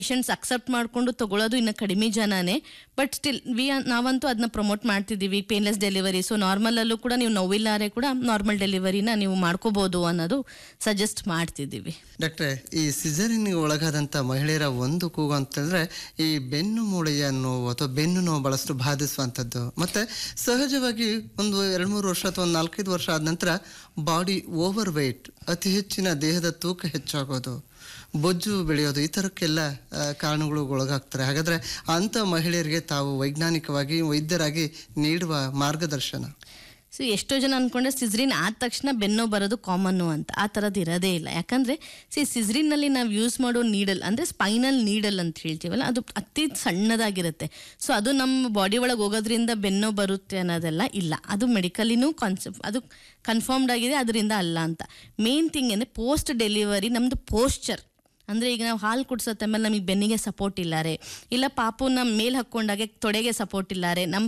patients accept ಮಾಡ್ಕೊಂಡು ತಗೊಳ್ಳೋದು ಇನ್ನು ಕಡಿಮೆ ಜನನೇ ಬಟ್ ಸ್ಟಿಲ್ ವಿ ನಾವಂತೂ ಅದನ್ನ ಪ್ರಮೋಟ್ ಮಾಡ್ತಿದ್ದೀವಿ ಪೇನ್ಲೆಸ್ ಡೆಲಿವರಿ ಸೊ ನಾರ್ಮಲಲ್ಲೂ ಕೂಡ ನೀವು ನೋವಿಲ್ಲಾರೆ ಕೂಡ ನಾರ್ಮಲ್ ಡೆಲಿವರಿನ ನೀವು ಮಾಡ್ಕೋಬೋದು ಅನ್ನೋದು ಸಜೆಸ್ಟ್ ಮಾಡ್ತಿದ್ದೀವಿ ಡಾಕ್ಟ್ರೆ ಈ ಸಿಸರಿನ್ಗೆ ಒಳಗಾದಂಥ ಮಹಿಳೆಯರ ಒಂದು ಕೂಗು ಅಂತಂದ್ರೆ ಈ ಬೆನ್ನು ಮೂಳೆಯ ನೋವು ಅಥವಾ ಬೆನ್ನು ನೋವು ಬಹಳಷ್ಟು ಬಾಧಿಸುವಂಥದ್ದು ಮತ್ತೆ ಸಹಜವಾಗಿ ಒಂದು ಎರಡು ಮೂರು ವರ್ಷ ಅಥವಾ ಒಂದು ನಾಲ್ಕೈದು ವರ್ಷ ಆದ ನಂತರ ಬಾಡಿ ಓವರ್ ವೆಯ್ಟ್ ಅತಿ ಹೆಚ್ಚಿನ ದೇಹದ ತೂಕ ಹೆಚ್ಚಾಗೋದು ಬೊಜ್ಜು ಬೆಳೆಯೋದು ಈ ಥರಕ್ಕೆಲ್ಲ ಆ, ಕಾರಣಗಳು ಒಳಗಾಗ್ತಾರೆ ಹಾಗಾದ್ರೆ ಅಂಥ ಮಹಿಳೆಯರಿಗೆ ತಾವು ವೈಜ್ಞಾನಿಕವಾಗಿ ವೈದ್ಯರಾಗಿ ನೀಡುವ ಮಾರ್ಗದರ್ಶನ ಸೊ ಎಷ್ಟೋ ಜನ ಅನ್ಕೊಂಡ್ರೆ ಸಿಜ್ರಿನ್ ಆದ ತಕ್ಷಣ ಬೆನ್ನೋ ಬರೋದು ಕಾಮನ್ನು ಅಂತ ಆ ಥರದ್ದು ಇರೋದೇ ಇಲ್ಲ ಯಾಕಂದರೆ ಸಿ ಸಿಜ್ರಿನ್ನಲ್ಲಿ ನಾವು ಯೂಸ್ ಮಾಡೋ ನೀಡಲ್ ಅಂದರೆ ಸ್ಪೈನಲ್ ನೀಡಲ್ ಅಂತ ಹೇಳ್ತೀವಲ್ಲ ಅದು ಅತಿ ಸಣ್ಣದಾಗಿರುತ್ತೆ ಸೊ ಅದು ನಮ್ಮ ಬಾಡಿ ಒಳಗೆ ಹೋಗೋದ್ರಿಂದ ಬೆನ್ನೋ ಬರುತ್ತೆ ಅನ್ನೋದೆಲ್ಲ ಇಲ್ಲ ಅದು ಮೆಡಿಕಲಿನೂ ಕಾನ್ಸೆಪ್ಟ್ ಅದು ಕನ್ಫರ್ಮ್ಡ್ ಆಗಿದೆ ಅದರಿಂದ ಅಲ್ಲ ಅಂತ ಮೇನ್ ಥಿಂಗ್ ಅಂದರೆ ಪೋಸ್ಟ್ ಡೆಲಿವರಿ ನಮ್ಮದು ಪೋಸ್ಚರ್ ಅಂದರೆ ಈಗ ನಾವು ಹಾಲು ಕುಡ್ಸೋ ಟೈಮಲ್ಲಿ ನಮಗೆ ಬೆನ್ನಿಗೆ ಸಪೋರ್ಟ್ ಇಲ್ಲಾರೆ ಇಲ್ಲ ಪಾಪುನ ಮೇಲ್ ಹಾಕ್ಕೊಂಡಾಗೆ ತೊಡೆಗೆ ಸಪೋರ್ಟ್ ಇಲ್ಲಾರೆ ನಮ್ಮ